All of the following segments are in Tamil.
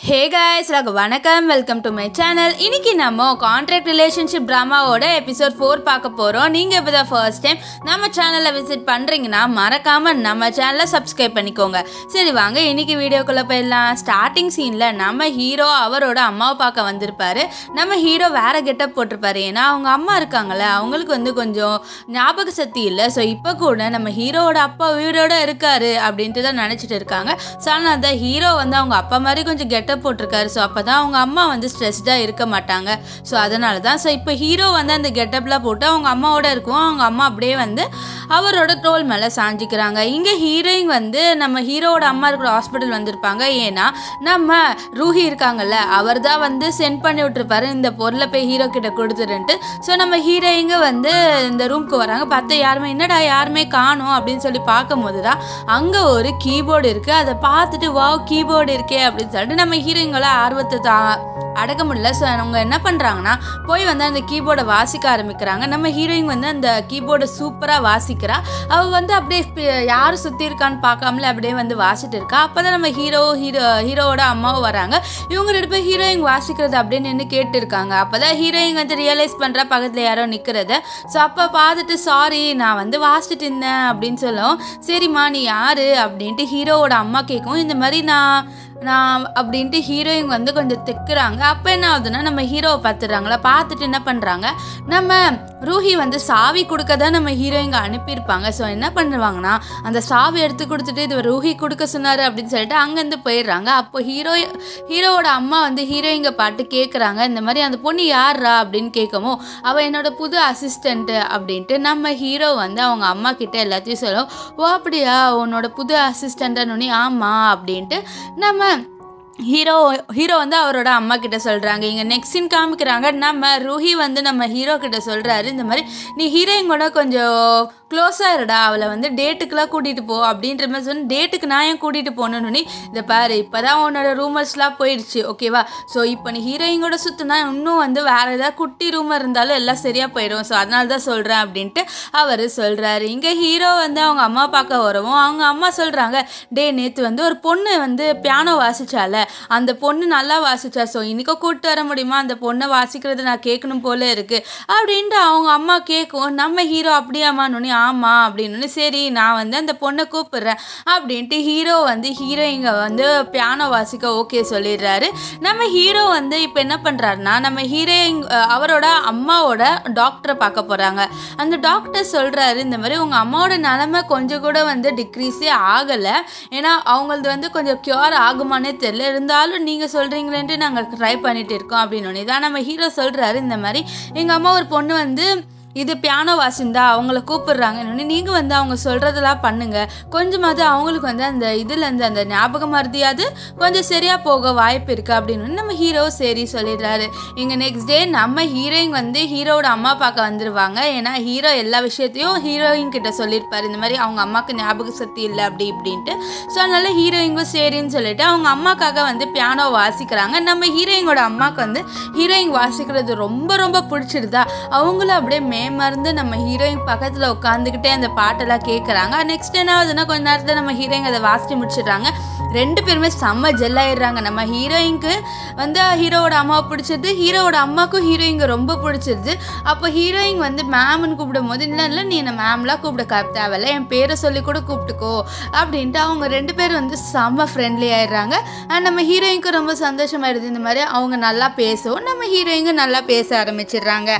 ஹே காய்ஸ் எல்லாருக்கும் வணக்கம் வெல்கம் டு மை சேனல் இன்னைக்கு நம்ம கான்ட்ராக்ட் ரிலேஷன்ஷிப் ட்ராமாவோட எபிசோட் ஃபோர் பார்க்க போகிறோம் நீங்கள் இப்போ தான் ஃபர்ஸ்ட் டைம் நம்ம சேனலை விசிட் பண்ணுறீங்கன்னா மறக்காமல் நம்ம சேனலை சப்ஸ்கிரைப் பண்ணிக்கோங்க சரி வாங்க இன்னைக்கு வீடியோக்குள்ளே போயிடலாம் ஸ்டார்டிங் சீனில் நம்ம ஹீரோ அவரோட அம்மாவை பார்க்க வந்திருப்பாரு நம்ம ஹீரோ வேற கெட்டப் போட்டிருப்பாரு ஏன்னா அவங்க அம்மா இருக்காங்கல்ல அவங்களுக்கு வந்து கொஞ்சம் ஞாபக சக்தி இல்லை ஸோ இப்போ கூட நம்ம ஹீரோவோட அப்பா உயிரோட இருக்காரு அப்படின்ட்டு தான் நினச்சிட்டு இருக்காங்க ஸோ ஆனால் அந்த ஹீரோ வந்து அவங்க அப்பா மாதிரி கொஞ்சம் கெட்டப் போட்டிருக்காரு ஸோ அப்போ தான் அவங்க அம்மா வந்து ஸ்ட்ரெஸ்டாக இருக்க மாட்டாங்க ஸோ அதனால தான் ஸோ இப்போ ஹீரோ வந்து அந்த கெட்டப்லாம் போட்டு அவங்க அம்மாவோட இருக்கும் அவங்க அம்மா அப்படியே வந்து அவரோட தோல் மேலே சாஞ்சிக்கிறாங்க இங்கே ஹீரோயின் வந்து நம்ம ஹீரோவோட அம்மா இருக்கிற ஹாஸ்பிட்டல் வந்திருப்பாங்க ஏன்னா நம்ம ரூஹி இருக்காங்கல்ல அவர் தான் வந்து சென்ட் பண்ணி விட்டுருப்பாரு இந்த பொருளை போய் ஹீரோ கிட்ட கொடுத்துருன்ட்டு ஸோ நம்ம ஹீரோயிங்க வந்து இந்த ரூம்க்கு வராங்க பார்த்தா யாருமே என்னடா யாருமே காணும் அப்படின்னு சொல்லி பார்க்கும்போது தான் அங்கே ஒரு கீபோர்டு இருக்குது அதை பார்த்துட்டு வாவ் கீபோர்டு இருக்கே அப்படின்னு சொல்லிட்டு நம்ம ஹீரோயிங்கள ஆர்வத்தை தா அடக்க முடியல ஸோ அவங்க என்ன பண்ணுறாங்கன்னா போய் வந்து அந்த கீபோர்டை வாசிக்க ஆரம்பிக்கிறாங்க நம்ம ஹீரோயின் வந்து அந்த கீபோர்டை சூப்பராக வாசிக்கிறா அவள் வந்து அப்படியே பி- யார் சுற்றி இருக்கான்னு பார்க்காமலே அப்படியே வந்து வாசிட்டு இருக்கா அப்போ தான் நம்ம ஹீரோ ஹீரோ ஹீரோவோட அம்மாவும் வராங்க இவங்க ரெண்டு பேர் ஹீரோயின் வாசிக்கிறது அப்படியே நின்று கேட்டு இருக்காங்க அப்போ தான் ஹீரோயின் வந்து ரியலைஸ் பண்ணுறா பக்கத்தில் யாரோ நிற்கிறத ஸோ அப்போ பார்த்துட்டு சாரி நான் வந்து வாசிச்சுட்டு இருந்தேன் அப்படின்னு சொல்லும் சரிம்மா நீ யாரு அப்படின்ட்டு ஹீரோவோட அம்மா கேட்கும் இந்த மாதிரி நான் நான் அப்படின்ட்டு ஹீரோயின் வந்து கொஞ்சம் திக்குறாங்க அப்போ என்ன ஆகுதுன்னா நம்ம ஹீரோவை பார்த்துடுறாங்களா பார்த்துட்டு என்ன பண்ணுறாங்க நம்ம ரூஹி வந்து சாவி கொடுக்க தான் நம்ம ஹீரோயிங்க அனுப்பியிருப்பாங்க ஸோ என்ன பண்ணுவாங்கன்னா அந்த சாவி எடுத்து கொடுத்துட்டு இது ரூஹி கொடுக்க சொன்னார் அப்படின்னு சொல்லிட்டு அங்கேருந்து போயிடுறாங்க அப்போ ஹீரோ ஹீரோவோட அம்மா வந்து ஹீரோயிங்க பாட்டு கேட்குறாங்க இந்த மாதிரி அந்த பொண்ணு யார்ரா அப்படின்னு கேட்கவும் அவள் என்னோட புது அசிஸ்டண்ட்டு அப்படின்ட்டு நம்ம ஹீரோ வந்து அவங்க அம்மா கிட்ட எல்லாத்தையும் சொல்லும் ஓ அப்படியா உன்னோட புது அசிஸ்டண்ட்டுன்னு ஆமாம் அப்படின்ட்டு நம்ம ஹீரோ ஹீரோ வந்து அவரோட அம்மா கிட்ட சொல்கிறாங்க இங்கே நெக்ஸ்ட் சீன் காமிக்கிறாங்க நம்ம ரூஹி வந்து நம்ம ஹீரோ கிட்ட சொல்கிறாரு இந்த மாதிரி நீ ஹீரோயின் கூட கொஞ்சம் க்ளோஸாக இருடா அவளை வந்து டேட்டுக்கெலாம் கூட்டிகிட்டு போ அப்படின்ற மாதிரி சொன்ன டேட்டுக்கு நான் ஏன் கூட்டிகிட்டு போகணுன்னு இதை பாரு இப்போ தான் உன்னோட ரூமர்ஸ்லாம் போயிடுச்சு ஓகேவா ஸோ இப்போ நீ ஹீரோயின் கூட சுற்றினா இன்னும் வந்து வேறு ஏதாவது குட்டி ரூமர் இருந்தாலும் எல்லாம் சரியாக போயிடும் ஸோ அதனால தான் சொல்கிறேன் அப்படின்ட்டு அவர் சொல்கிறாரு இங்கே ஹீரோ வந்து அவங்க அம்மா பார்க்க வரவும் அவங்க அம்மா சொல்கிறாங்க டே நேற்று வந்து ஒரு பொண்ணு வந்து பியானோ வாசிச்சால அந்த பொண்ணு நல்லா வாசிச்சா ஸோ இன்னைக்கு கூப்பிட்டு வர முடியுமா அந்த பொண்ணை வாசிக்கிறது நான் கேட்கணும் போல இருக்குது அப்படின்ட்டு அவங்க அம்மா கேட்கும் நம்ம ஹீரோ அப்படியாமான்னு ஆமாம் அப்படின்னு சரி நான் வந்து அந்த பொண்ணை கூப்பிடுறேன் அப்படின்ட்டு ஹீரோ வந்து ஹீரோயிங்க வந்து பியானோ வாசிக்க ஓகே சொல்லிடுறாரு நம்ம ஹீரோ வந்து இப்போ என்ன பண்ணுறாருன்னா நம்ம ஹீரோயின் அவரோட அம்மாவோட டாக்டரை பார்க்க போகிறாங்க அந்த டாக்டர் சொல்கிறாரு இந்த மாதிரி உங்கள் அம்மாவோட நிலமை கொஞ்சம் கூட வந்து டிக்ரீஸே ஆகலை ஏன்னா அவங்களது வந்து கொஞ்சம் க்யூர் ஆகுமானே தெரியல இருந்தாலும் நீங்கள் சொல்கிறீங்களேன்ட்டு நாங்கள் ட்ரை பண்ணிட்டு இருக்கோம் அப்படின்னு இதான் நம்ம ஹீரோ சொல்கிறாரு இந்த மாதிரி எங்கள் அம்மா ஒரு பொண்ணு வந்து இது பியானோ வாசிந்தா அவங்கள கூப்பிடுறாங்க இன்னொன்று நீங்கள் வந்து அவங்க சொல்கிறதெல்லாம் பண்ணுங்கள் கொஞ்சமாவது அவங்களுக்கு வந்து அந்த இதுலேருந்து அந்த ஞாபக மருதியாவது கொஞ்சம் சரியாக போக வாய்ப்பு இருக்குது அப்படின்னு நம்ம ஹீரோ சரி சொல்லிடுறாரு இங்கே நெக்ஸ்ட் டே நம்ம ஹீரோயின் வந்து ஹீரோவோட அம்மா பார்க்க வந்துருவாங்க ஏன்னா ஹீரோ எல்லா விஷயத்தையும் ஹீரோயின் கிட்ட சொல்லியிருப்பாரு இந்த மாதிரி அவங்க அம்மாவுக்கு ஞாபக சக்தி இல்லை அப்படி இப்படின்ட்டு ஸோ அதனால ஹீரோயிங்கும் சரின்னு சொல்லிட்டு அவங்க அம்மாக்காக வந்து பியானோ வாசிக்கிறாங்க நம்ம ஹீரோயினோட அம்மாவுக்கு வந்து ஹீரோயின் வாசிக்கிறது ரொம்ப ரொம்ப பிடிச்சிருதா அவங்களும் அப்படியே மேமருந்து நம்ம ஹீரோயின் பக்கத்தில் உட்காந்துக்கிட்டே அந்த பாட்டெல்லாம் கேட்குறாங்க நெக்ஸ்ட் என்ன ஆகுதுன்னா கொஞ்ச நேரத்தில் நம்ம ஹீரோயின் அதை வாசித்து முடிச்சிடுறாங்க ரெண்டு பேருமே செம்ம ஜெல்லாயிடுறாங்க நம்ம ஹீரோயினுக்கு வந்து ஹீரோவோட அம்மாவை பிடிச்சிருது ஹீரோவோட அம்மாவுக்கும் ஹீரோயிங்க ரொம்ப பிடிச்சிருது அப்போ ஹீரோயின் வந்து மேம்னு கூப்பிடும் போது இல்லை இல்லை நீ என்ன மேம்லாம் கூப்பிட க தேவையில்ல என் பேரை சொல்லி கூட கூப்பிட்டுக்கோ அப்படின்ட்டு அவங்க ரெண்டு பேரும் வந்து செம்ம ஃப்ரெண்ட்லி ஆயிடுறாங்க அண்ட் நம்ம ஹீரோயினுக்கு ரொம்ப சந்தோஷமாயிடுது இந்த மாதிரி அவங்க நல்லா பேசவும் நம்ம ஹீரோயிங்க நல்லா பேச ஆரம்பிச்சிடுறாங்க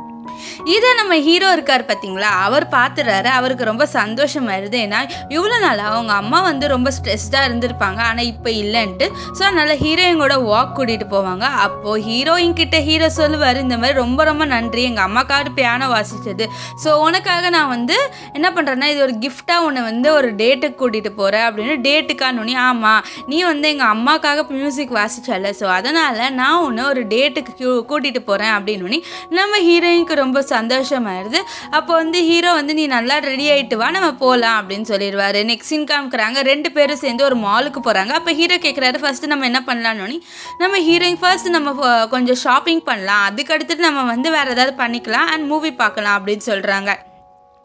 இதை நம்ம ஹீரோ இருக்கார் பார்த்தீங்களா அவர் பார்த்துறாரு அவருக்கு ரொம்ப சந்தோஷமாயிருது ஏன்னா இவ்வளோ நாள் அவங்க அம்மா வந்து ரொம்ப ஸ்ட்ரெஸ்டாக இருந்திருப்பாங்க ஆனால் இப்போ இல்லைன்ட்டு ஸோ அதனால் ஹீரோயினோட வாக் கூட்டிகிட்டு போவாங்க அப்போது ஹீரோயின் கிட்ட ஹீரோ சொல்லுவார் இந்த மாதிரி ரொம்ப ரொம்ப நன்றி எங்கள் அம்மாக்காக பியானோ வாசிச்சது ஸோ உனக்காக நான் வந்து என்ன பண்ணுறேன்னா இது ஒரு கிஃப்டாக உன்னை வந்து ஒரு டேட்டுக்கு கூட்டிகிட்டு போகிறேன் அப்படின்னு டேட்டுக்கானு ஆமாம் நீ வந்து எங்கள் அம்மாக்காக மியூசிக் வாசிச்சால ஸோ அதனால் நான் உன்னை ஒரு டேட்டுக்கு கூட்டிகிட்டு போகிறேன் அப்படின்னு நம்ம ஹீரோயினுக்கு ரொம்ப சந்தோஷமாயிருது அப்போ வந்து ஹீரோ வந்து நீ நல்லா ரெடி ஆயிட்டு வா நம்ம போகலாம் அப்படின்னு சொல்லிடுவாரு நெக்ஸ்ட் சீன் காமிக்கிறாங்க ரெண்டு பேரும் சேர்ந்து ஒரு மாலுக்கு போகிறாங்க அப்போ ஹீரோ கேட்குறாரு ஃபர்ஸ்ட் நம்ம என்ன பண்ணலான்னு நம்ம ஹீரோயின் ஃபர்ஸ்ட் நம்ம ஃப- கொஞ்சம் ஷாப்பிங் பண்ணலாம் அதுக்கு அடுத்துட்டு நம்ம வந்து வேறு ஏதாவது பண்ணிக்கலாம் அண்ட் மூவி பார்க்கலாம் அப்படின்னு சொல்கிறாங்க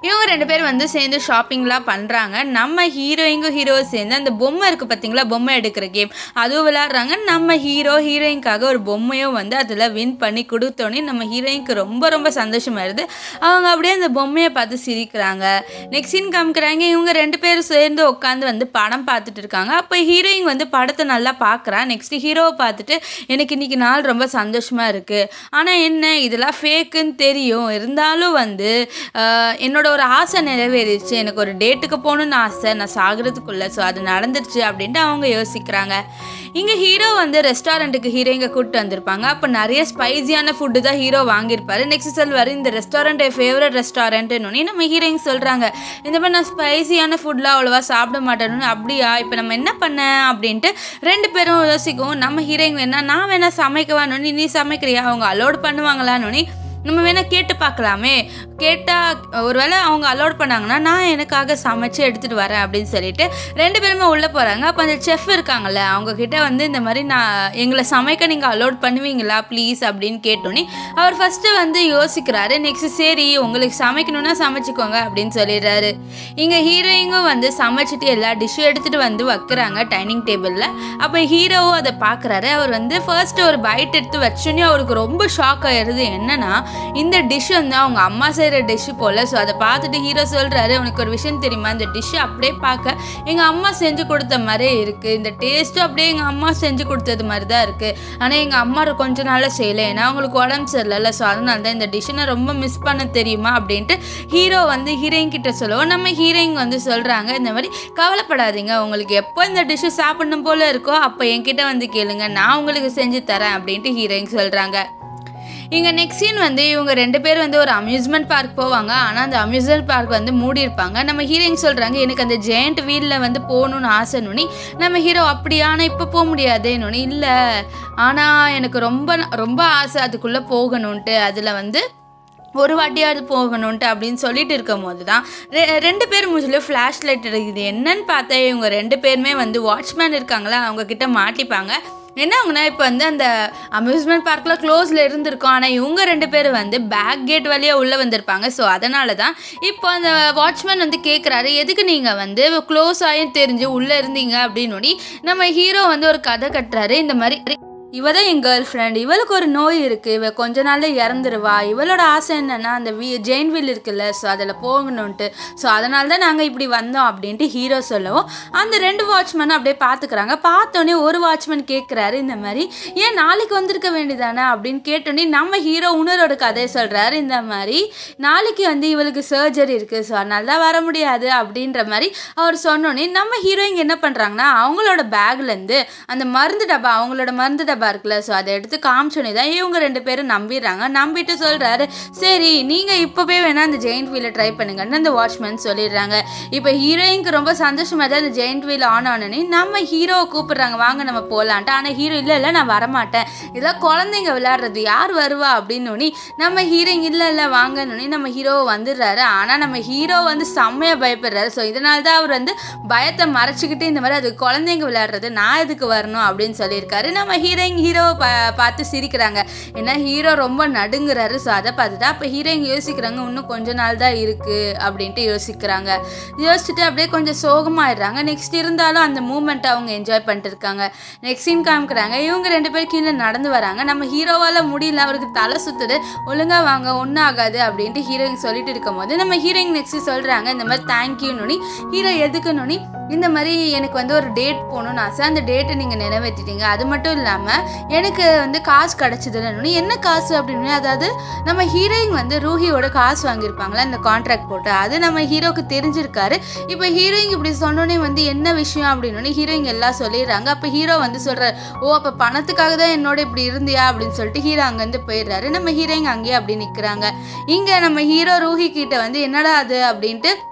இவங்க ரெண்டு பேரும் வந்து சேர்ந்து ஷாப்பிங்லாம் பண்ணுறாங்க நம்ம ஹீரோயிங்கும் ஹீரோ சேர்ந்து அந்த பொம்மை இருக்குது பார்த்தீங்களா பொம்மை எடுக்கிற கேம் அதுவும் விளாட்றாங்க நம்ம ஹீரோ ஹீரோயின்காக ஒரு பொம்மையும் வந்து அதில் வின் பண்ணி கொடுத்தோன்னே நம்ம ஹீரோயினுக்கு ரொம்ப ரொம்ப சந்தோஷமாயிருது அவங்க அப்படியே அந்த பொம்மையை பார்த்து சிரிக்கிறாங்க நெக்ஸ்ட் சீன் காமிக்கிறாங்க இவங்க ரெண்டு பேரும் சேர்ந்து உட்காந்து வந்து படம் பார்த்துட்டு இருக்காங்க அப்போ ஹீரோயின் வந்து படத்தை நல்லா பார்க்குறா நெக்ஸ்ட் ஹீரோவை பார்த்துட்டு எனக்கு இன்னைக்கு நாள் ரொம்ப சந்தோஷமாக இருக்குது ஆனால் என்ன இதெல்லாம் ஃபேக்குன்னு தெரியும் இருந்தாலும் வந்து ஆஹ், என்னோட ஒரு ஆசை நிறைவேறிடுச்சு எனக்கு ஒரு டேட்டுக்கு போகணுன்னு ஆசை நான் சாகிறதுக்குள்ள ஸோ அது நடந்துருச்சு அப்படின்ட்டு அவங்க யோசிக்கிறாங்க இங்கே ஹீரோ வந்து ரெஸ்டாரண்ட்டுக்கு ஹீரோயிங்க கூப்பிட்டு வந்திருப்பாங்க அப்போ நிறைய ஸ்பைசியான ஃபுட்டு தான் ஹீரோ வாங்கியிருப்பாரு நெக்ஸ்ட் சொல்வார் இந்த ரெஸ்டாரண்ட் என் ஃபேவரட் ரெஸ்டாரண்ட்டுன்னு நம்ம ஹீரோயின் சொல்கிறாங்க இந்த மாதிரி நான் ஸ்பைசியான ஃபுட்லாம் அவ்வளோவா சாப்பிட மாட்டேன்னு அப்படியா இப்போ நம்ம என்ன பண்ண அப்படின்ட்டு ரெண்டு பேரும் யோசிக்கும் நம்ம ஹீரோயின் வேணா நான் வேணா சமைக்கவானு நீ சமைக்கிறியா அவங்க அலோட் பண்ணுவாங்களான்னு நம்ம வேணால் கேட்டு பார்க்கலாமே கேட்டால் ஒருவேளை அவங்க அலோட் பண்ணாங்கன்னா நான் எனக்காக சமைச்சு எடுத்துகிட்டு வரேன் அப்படின்னு சொல்லிட்டு ரெண்டு பேருமே உள்ளே போகிறாங்க அப்போ அந்த செஃப் இருக்காங்கல்ல அவங்க கிட்ட வந்து இந்த மாதிரி நான் எங்களை சமைக்க நீங்கள் அலோட் பண்ணுவீங்களா ப்ளீஸ் அப்படின்னு கேட்டோன்னே அவர் ஃபஸ்ட்டு வந்து யோசிக்கிறாரு நெக்ஸ்ட் சரி உங்களுக்கு சமைக்கணும்னா சமைச்சிக்கோங்க அப்படின்னு சொல்லிடுறாரு இங்கே ஹீரோயிங்கும் வந்து சமைச்சிட்டு எல்லா டிஷ்ஷும் எடுத்துகிட்டு வந்து வைக்கிறாங்க டைனிங் டேபிளில் அப்போ ஹீரோவும் அதை பார்க்குறாரு அவர் வந்து ஃபர்ஸ்ட் ஒரு பைட் எடுத்து வச்சோன்னே அவருக்கு ரொம்ப ஷாக் ஆயிடுது என்னன்னா இந்த டிஷ் வந்து அவங்க அம்மா செய்கிற டிஷ்ஷு போல் ஸோ அதை பார்த்துட்டு ஹீரோ சொல்கிறாரு உனக்கு ஒரு விஷயம் தெரியுமா இந்த டிஷ்ஷு அப்படியே பார்க்க எங்கள் அம்மா செஞ்சு கொடுத்த மாதிரியே இருக்குது இந்த டேஸ்ட்டும் அப்படியே எங்கள் அம்மா செஞ்சு கொடுத்தது மாதிரி தான் இருக்குது ஆனால் எங்கள் அம்மா கொஞ்ச நாளாக செய்யலை ஏன்னா அவங்களுக்கு உடம்பு சரியில்லை ஸோ அதனால தான் இந்த டிஷ்ஷை நான் ரொம்ப மிஸ் பண்ண தெரியுமா அப்படின்ட்டு ஹீரோ வந்து ஹீரோயின் கிட்ட சொல்லுவோம் நம்ம ஹீரோயின் வந்து சொல்கிறாங்க இந்த மாதிரி கவலைப்படாதீங்க உங்களுக்கு எப்போ இந்த டிஷ்ஷு சாப்பிடணும் போல இருக்கோ அப்போ என்கிட்ட வந்து கேளுங்க நான் உங்களுக்கு செஞ்சு தரேன் அப்படின்ட்டு ஹீரோயின் சொல்கிறாங்க இங்கே நெக்ஸ்ட் சீன் வந்து இவங்க ரெண்டு பேர் வந்து ஒரு அம்யூஸ்மெண்ட் பார்க் போவாங்க ஆனால் அந்த அம்யூஸ்மெண்ட் பார்க் வந்து மூடி இருப்பாங்க நம்ம ஹீரோயின் சொல்கிறாங்க எனக்கு அந்த ஜெயண்ட் வீலில் வந்து போகணுன்னு ஆசை நுனி நம்ம ஹீரோ அப்படியா ஆனால் இப்போ போக முடியாது நுனி இல்லை ஆனால் எனக்கு ரொம்ப ரொம்ப ஆசை அதுக்குள்ளே போகணுன்ட்டு அதில் வந்து ஒரு வாட்டியாவது போகணுன்ட்டு அப்படின்னு சொல்லிட்டு இருக்கும் போது தான் ரெ- ரெண்டு பேர் மூஞ்சில ஃப்ளாஷ் லைட் இருக்குது என்னன்னு பார்த்தா இவங்க ரெண்டு பேருமே வந்து வாட்ச்மேன் இருக்காங்களா அவங்க கிட்ட மாட்டிப்பாங்க என்ன ஆகுனா இப்போ வந்து அந்த அம்யூஸ்மெண்ட் பார்க்கில் க்ளோஸில் இருந்திருக்கோம் ஆனால் இவங்க ரெண்டு பேரும் வந்து பேக் கேட் வழியாக உள்ளே வந்திருப்பாங்க ஸோ அதனால தான் இப்போ அந்த வாட்ச்மேன் வந்து கேட்குறாரு எதுக்கு நீங்கள் வந்து க்ளோஸ் ஆயும் தெரிஞ்சு உள்ளே இருந்தீங்க அப்படின்னு நம்ம ஹீரோ வந்து ஒரு கதை கட்டுறாரு இந்த மாதிரி இவ தான் என் கேர்ள் ஃப்ரெண்ட் இவளுக்கு ஒரு நோய் இருக்குது இவ கொஞ்ச நாள்ல இறந்துருவா இவளோட ஆசை என்னன்னா அந்த வி ஜெயின் வில் இருக்குல்ல ஸோ அதில் போகணுன்ட்டு ஸோ அதனால தான் நாங்கள் இப்படி வந்தோம் அப்படின்ட்டு ஹீரோ சொல்லவும் அந்த ரெண்டு வாட்ச்மேனும் அப்படியே பார்த்துக்கிறாங்க பார்த்தோன்னே ஒரு வாட்ச்மேன் கேட்குறாரு இந்த மாதிரி ஏன் நாளைக்கு வந்திருக்க வேண்டியதானே அப்படின்னு கேட்டோன்னே நம்ம ஹீரோ உணரோட கதையை சொல்கிறாரு இந்த மாதிரி நாளைக்கு வந்து இவளுக்கு சர்ஜரி இருக்குது ஸோ அதனால தான் வர முடியாது அப்படின்ற மாதிரி அவர் சொன்னோன்னே நம்ம ஹீரோயிங் என்ன பண்ணுறாங்கன்னா அவங்களோட பேக்லேருந்து அந்த மருந்து டப்பா அவங்களோட மருந்து டப்பா இருக்குல்ல ஸோ அதை எடுத்து காமிச்சோன்னே தான் இவங்க ரெண்டு பேரும் நம்பிடுறாங்க நம்பிட்டு சொல்கிறாரு சரி நீங்கள் இப்போவே வேணால் அந்த ஜெயிண்ட் வீலை ட்ரை பண்ணுங்கன்னு அந்த வாட்ச்மேன் சொல்லிடுறாங்க இப்போ ஹீரோயினுக்கு ரொம்ப சந்தோஷமாக தான் அந்த ஜெயிண்ட் வீல் ஆன் ஆனோன்னே நம்ம ஹீரோவை கூப்பிடுறாங்க வாங்க நம்ம போகலான்ட்டு ஆனால் ஹீரோ இல்லை இல்லை நான் வரமாட்டேன் இதெல்லாம் குழந்தைங்க விளையாடுறது யார் வருவா அப்படின்னு நம்ம ஹீரோயின் இல்லை இல்லை வாங்கன்னு நம்ம ஹீரோ வந்துடுறாரு ஆனால் நம்ம ஹீரோ வந்து செம்மையாக பயப்படுறாரு ஸோ இதனால தான் அவர் வந்து பயத்தை மறைச்சிக்கிட்டு இந்த மாதிரி அது குழந்தைங்க விளையாடுறது நான் எதுக்கு வரணும் அப்படின்னு சொல்லியிருக்காரு நம்ம ஹீரோயின் ஹீரோவை பா பார்த்து சிரிக்கிறாங்க ஏன்னா ஹீரோ ரொம்ப நடுங்குறாரு ஸோ அதை பார்த்துட்டு அப்போ ஹீரோயின் யோசிக்கிறாங்க இன்னும் கொஞ்ச நாள் தான் இருக்குது அப்படின்ட்டு யோசிக்கிறாங்க யோசிச்சுட்டு அப்படியே கொஞ்சம் சோகமாயிடுறாங்க நெக்ஸ்ட் இருந்தாலும் அந்த மூமெண்ட்டை அவங்க என்ஜாய் பண்ணிட்டு இருக்காங்க நெக்ஸ்ட் சீன் காமிக்கிறாங்க இவங்க ரெண்டு பேர் கீழே நடந்து வராங்க நம்ம ஹீரோவால் முடியல அவருக்கு தலை சுத்துது ஒழுங்கா வாங்க ஒன்றும் ஆகாது அப்படின்ட்டு ஹீரோயின் சொல்லிட்டு இருக்கும் போது நம்ம ஹீரோயின் நெக்ஸ்ட் சொல்கிறாங்க இந்த மாதிரி தேங்க்யூன்னு ஹீரோ எதுக்குன்னு இந்த மாதிரி எனக்கு வந்து ஒரு டேட் போகணும்னு ஆசை அந்த டேட்டை நீங்கள் நிறைவேற்றிட்டீங்க அது மட்டும் இல்லாமல் எனக்கு வந்து காசு கிடச்சிதுன்னு என்ன காசு அப்படின்னு அதாவது நம்ம ஹீரோயின் வந்து ரூஹியோட காசு வாங்கியிருப்பாங்களா இந்த கான்ட்ராக்ட் போட்டு அது நம்ம ஹீரோக்கு தெரிஞ்சிருக்காரு இப்போ ஹீரோயின் இப்படி சொன்னோன்னே வந்து என்ன விஷயம் அப்படின்னு ஹீரோயின் எல்லாம் சொல்லிடுறாங்க அப்போ ஹீரோ வந்து சொல்கிறார் ஓ அப்போ பணத்துக்காக தான் என்னோட இப்படி இருந்தியா அப்படின்னு சொல்லிட்டு ஹீரோ அங்கேருந்து போயிடுறாரு நம்ம ஹீரோயின் அங்கேயே அப்படி நிற்கிறாங்க இங்கே நம்ம ஹீரோ ரூஹி கிட்ட வந்து என்னடா அது அப்படின்ட்டு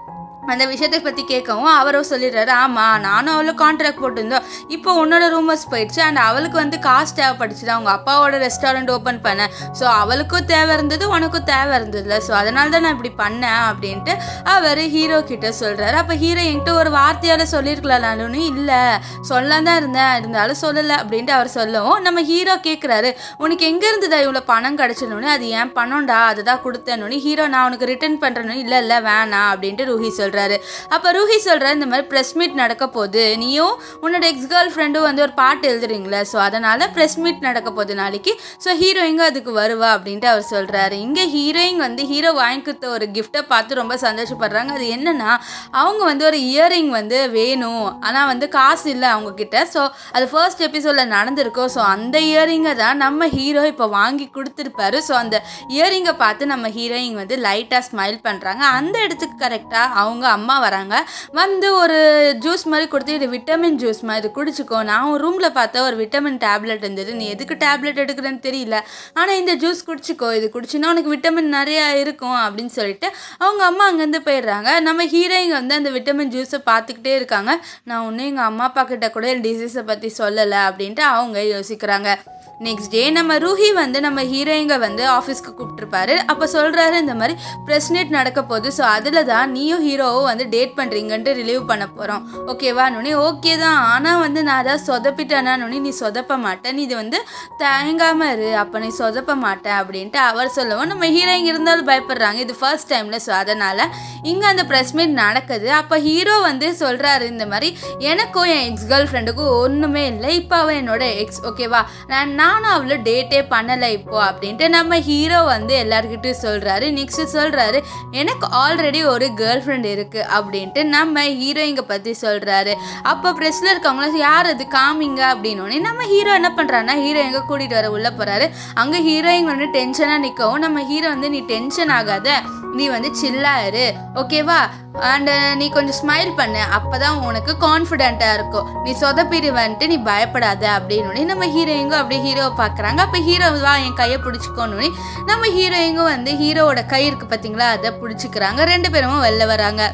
அந்த விஷயத்தை பற்றி கேட்கவும் அவரும் சொல்லிடுறாரு ஆமாம் நானும் அவளும் கான்ட்ராக்ட் போட்டிருந்தோம் இப்போ உன்னோட ரூமர்ஸ் போயிடுச்சு அண்ட் அவளுக்கு வந்து காசு தேவைப்பட்டுச்சு அவங்க அப்பாவோட ரெஸ்டாரண்ட் ஓப்பன் பண்ணேன் ஸோ அவளுக்கும் தேவை இருந்தது உனக்கும் தேவை இருந்ததுல ஸோ அதனால தான் நான் இப்படி பண்ணேன் அப்படின்ட்டு அவர் ஹீரோ கிட்ட சொல்கிறாரு அப்போ ஹீரோ என்கிட்ட ஒரு வார்த்தையால் சொல்லியிருக்கலாம் நானும் இல்லை சொல்ல தான் இருந்தேன் இருந்தாலும் சொல்லலை அப்படின்ட்டு அவர் சொல்லவும் நம்ம ஹீரோ கேட்குறாரு உனக்கு எங்கே இருந்ததா இவ்வளோ பணம் கிடச்சிடணுன்னு அது ஏன் பணம்டா அதை தான் கொடுத்தேன்னு ஹீரோ நான் உனக்கு ரிட்டர்ன் பண்ணுறேன்னு இல்லை இல்லை வேணாம் அப்படின்ட்டு ரூஹி சொல்கிறாரு அப்போ ரூஹி சொல்கிறாரு இந்த மாதிரி ப்ரெஸ் மீட் நடக்க போகுது நீயும் உன்னோட எக்ஸ் கேர்ள் ஃப்ரெண்டும் வந்து ஒரு பாட்டு எழுதுறீங்களே ஸோ அதனால் ப்ரெஸ் மீட் நடக்க போகுது நாளைக்கு ஸோ ஹீரோயிங்க அதுக்கு வருவா அப்படின்ட்டு அவர் சொல்கிறாரு இங்கே ஹீரோயின் வந்து ஹீரோ வாங்கி கொடுத்த ஒரு கிஃப்ட்டை பார்த்து ரொம்ப சந்தோஷப்படுறாங்க அது என்னன்னா அவங்க வந்து ஒரு இயரிங் வந்து வேணும் ஆனால் வந்து காசு இல்லை அவங்க கிட்ட ஸோ அது ஃபர்ஸ்ட் எபிசோடில் நடந்திருக்கோம் ஸோ அந்த இயரிங்கை தான் நம்ம ஹீரோ இப்போ வாங்கி கொடுத்துருப்பாரு ஸோ அந்த இயரிங்கை பார்த்து நம்ம ஹீரோயின் வந்து லைட்டாக ஸ்மைல் பண்ணுறாங்க அந்த இடத்துக்கு கரெக்டாக அவங்க அம்மா வராங்க வந்து ஒரு ஜூஸ் மாதிரி கொடுத்து இது விட்டமின் ஜூஸ் மாதிரி இது குடிச்சிக்கோ நான் ஒரு ரூமில் பார்த்த ஒரு விட்டமின் டேப்லெட் இருந்தது நீ எதுக்கு டேப்லெட் எடுக்கிறேன்னு தெரியல ஆனால் இந்த ஜூஸ் குடிச்சிக்கோ இது குடிச்சின்னா உனக்கு விட்டமின் நிறையா இருக்கும் அப்படின்னு சொல்லிட்டு அவங்க அம்மா அங்கேருந்து போயிடுறாங்க நம்ம ஹீரோயிங்க வந்து அந்த விட்டமின் ஜூஸை பார்த்துக்கிட்டே இருக்காங்க நான் ஒன்றும் எங்கள் அம்மா அப்பா கிட்ட கூட என் டிசீஸை பற்றி சொல்லலை அப்படின்ட்டு அவங்க யோசிக்கிறாங்க நெக்ஸ்ட் டே நம்ம ரூஹி வந்து நம்ம ஹீரோயிங்க வந்து ஆஃபீஸ்க்கு கூப்பிட்டுருப்பாரு அப்போ சொல்கிறாரு இந்த மாதிரி ப்ரெஸ் மீட் நடக்க போகுது ஸோ அதில் தான் நீயும் ஹீரோவும் வந்து டேட் பண்ணுறீங்கன்ட்டு ரிலீவ் பண்ண போகிறோம் ஓகேவா நுனி ஓகே தான் ஆனால் வந்து நான் அதான் சொதப்பிட்டேனா நுனி நீ சொதப்ப மாட்டேன் நீ இது வந்து தயங்காமல் இரு அப்போ நீ சொதப்ப மாட்டேன் அப்படின்ட்டு அவர் சொல்லவும் நம்ம ஹீரோயிங்க இருந்தாலும் பயப்படுறாங்க இது ஃபர்ஸ்ட் டைமில் ஸோ அதனால் இங்கே அந்த ப்ரெஸ் மீட் நடக்குது அப்போ ஹீரோ வந்து சொல்கிறாரு இந்த மாதிரி எனக்கும் என் எக்ஸ் கேர்ள் ஃப்ரெண்டுக்கும் ஒன்றுமே இல்லை இப்போ அவன் என்னோட எக்ஸ் ஓகேவா நான் நானும் அவ்வளோ டேட்டே பண்ணலை இப்போ அப்படின்ட்டு நம்ம ஹீரோ வந்து எல்லாருக்கிட்டையும் சொல்கிறாரு நெக்ஸ்ட்டு சொல்கிறாரு எனக்கு ஆல்ரெடி ஒரு கேர்ள் ஃப்ரெண்ட் இருக்குது அப்படின்ட்டு நம்ம ஹீரோயிங்க பற்றி சொல்கிறாரு அப்போ ப்ரெஸ்ஸில் இருக்கவங்கள யார் அது காமிங்க அப்படின்னோடனே நம்ம ஹீரோ என்ன பண்ணுறாருன்னா ஹீரோயிங்க கூட்டிகிட்டு வர உள்ளே போகிறாரு அங்கே ஹீரோயின் வந்து டென்ஷனாக நிற்கவும் நம்ம ஹீரோ வந்து நீ டென்ஷன் ஆகாத நீ வந்து சில்லாயிரு ஓகேவா அண்ட் நீ கொஞ்சம் ஸ்மைல் பண்ணு அப்போ தான் உனக்கு கான்ஃபிடென்ட்டாக இருக்கும் நீ சொதப்பிடுவன்ட்டு நீ பயப்படாத அப்படின்னு நம்ம ஹீரோயிங்கும் அப்படியே ஹீரோவை பார்க்குறாங்க அப்போ ஹீரோ வா என் கையை பிடிச்சிக்கோன்னு நம்ம ஹீரோயிங்கும் வந்து ஹீரோவோட கை இருக்குது பார்த்தீங்களா அதை பிடிச்சிக்கிறாங்க ரெண்டு பேரும் வெளில வராங்க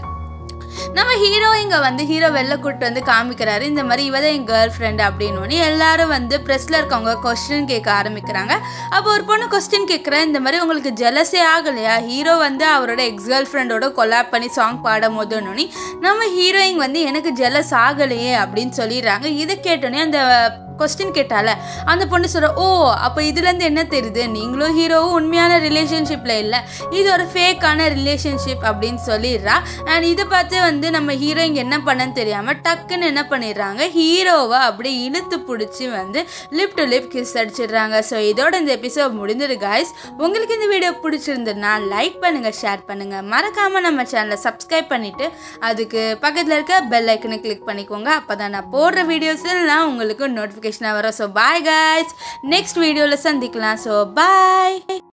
நம்ம ஹீரோயிங்க வந்து ஹீரோ வெளில கூட்டு வந்து காமிக்கிறாரு இந்த மாதிரி இவ தான் என் கேர்ள் ஃப்ரெண்ட் அப்படின்னு எல்லாரும் வந்து ப்ரெஸ்ஸில் இருக்கவங்க கொஸ்டின் கேட்க ஆரம்பிக்கிறாங்க அப்போ ஒரு பொண்ணு கொஸ்டின் கேட்குறேன் இந்த மாதிரி உங்களுக்கு ஜெலஸே ஆகலையா ஹீரோ வந்து அவரோட எக்ஸ் கேர்ள் ஃப்ரெண்டோட கொலாப் பண்ணி சாங் பாடும் போதுன்னு நம்ம ஹீரோயின் வந்து எனக்கு ஜெலஸ் ஆகலையே அப்படின்னு சொல்லிடுறாங்க இதை கேட்டோன்னே அந்த கொஸ்டின் கேட்டால அந்த பொண்ணு சொல்கிற ஓ அப்போ இதுலேருந்து என்ன தெரியுது நீங்களும் ஹீரோவும் உண்மையான ரிலேஷன்ஷிப்பில் இல்லை இது ஒரு ஃபேக்கான ரிலேஷன்ஷிப் அப்படின்னு சொல்லிடுறா அண்ட் இதை பார்த்து வந்து நம்ம ஹீரோயிங் என்ன பண்ணன்னு தெரியாமல் டக்குன்னு என்ன பண்ணிடுறாங்க ஹீரோவை அப்படியே இழுத்து பிடிச்சி வந்து லிப் டு லிப் கிஸ் அடிச்சிடுறாங்க ஸோ இதோட இந்த எபிசோட் முடிந்தது காய்ஸ் உங்களுக்கு இந்த வீடியோ பிடிச்சிருந்ததுன்னா லைக் பண்ணுங்கள் ஷேர் பண்ணுங்கள் மறக்காமல் நம்ம சேனலை சப்ஸ்கிரைப் பண்ணிவிட்டு அதுக்கு பக்கத்தில் இருக்க பெல் ஐக்கனை கிளிக் பண்ணிக்கோங்க அப்போ தான் நான் போடுற வீடியோஸ் எல்லாம் உங்களுக்கு நோட்டிஃபிகேஷனாக வரும் ஸோ பாய் காய்ஸ் நெக்ஸ்ட் வீடியோவில் சந்திக்கலாம் ஸோ பாய்